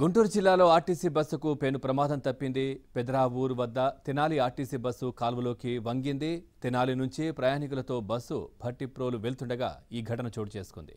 గుంటూరు జిల్లాలో ఆర్టీసీ బస్సుకు పెను ప్రమాదం తప్పింది పెదరావూరు వద్ద తెనాలి ఆర్టీసీ బస్సు కాలువలోకి వంగింది తెనాలి నుంచి ప్రయాణికులతో బస్సు భట్టిప్రోలు వెళ్తుండగా ఈ ఘటన చోటు చేసుకుంది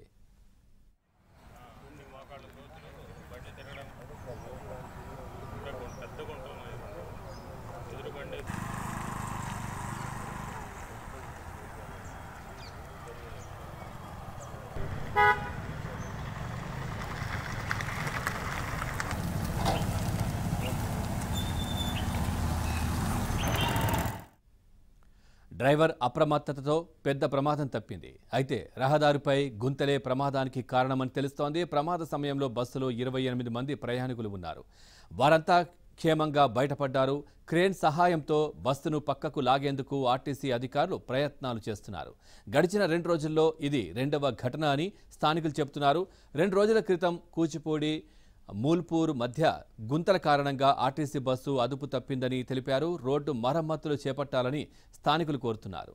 డ్రైవర్ అప్రమత్తతతో పెద్ద ప్రమాదం తప్పింది అయితే రహదారిపై గుంతలే ప్రమాదానికి కారణమని తెలుస్తోంది ప్రమాద సమయంలో బస్సులో ఇరవై ఎనిమిది మంది ప్రయాణికులు ఉన్నారు వారంతా క్షేమంగా బయటపడ్డారు క్రేన్ సహాయంతో బస్సును పక్కకు లాగేందుకు ఆర్టీసీ అధికారులు ప్రయత్నాలు చేస్తున్నారు గడిచిన రెండు రోజుల్లో ఇది రెండవ ఘటన అని స్థానికులు చెబుతున్నారు రెండు రోజుల క్రితం కూచిపూడి మూల్పూర్ మధ్య గుంతల కారణంగా ఆర్టీసీ బస్సు అదుపు తప్పిందని తెలిపారు రోడ్డు మరమ్మతులు చేపట్టాలని స్థానికులు కోరుతున్నారు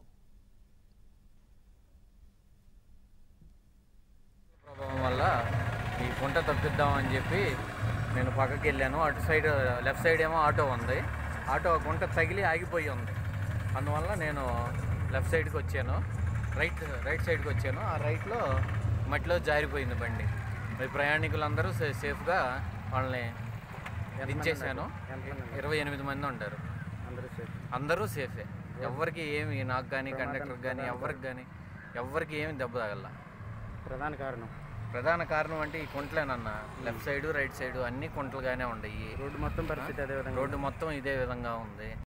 ప్రభావం వల్ల ఈ గుంట తప్పిద్దామని చెప్పి నేను పక్కకి వెళ్ళాను అటు సైడ్ లెఫ్ట్ సైడ్ ఏమో ఆటో ఉంది ఆటో గుంట తగిలి ఆగిపోయి ఉంది అందువల్ల నేను లెఫ్ట్ సైడ్కి వచ్చాను రైట్ రైట్ సైడ్కి వచ్చాను ఆ రైట్లో మట్టిలో జారిపోయింది బండి మరి ప్రయాణికులందరూ సే- సేఫ్గా వాళ్ళని దించేశాను ఇరవై ఎనిమిది మంది ఉంటారు అందరూ సేఫే ఎవరికి ఏమి నాకు కానీ కండక్టర్కి కానీ ఎవరికి కానీ ఎవరికి ఏమి దెబ్బ తగల ప్రధాన కారణం ప్రధాన కారణం అంటే ఈ కుంటలేనన్న లెఫ్ట్ సైడ్ రైట్ సైడ్ అన్ని కుంటలుగానే ఉన్నాయి రోడ్డు మొత్తం పరిస్థితి అదే విధంగా రోడ్డు మొత్తం ఇదే విధంగా ఉంది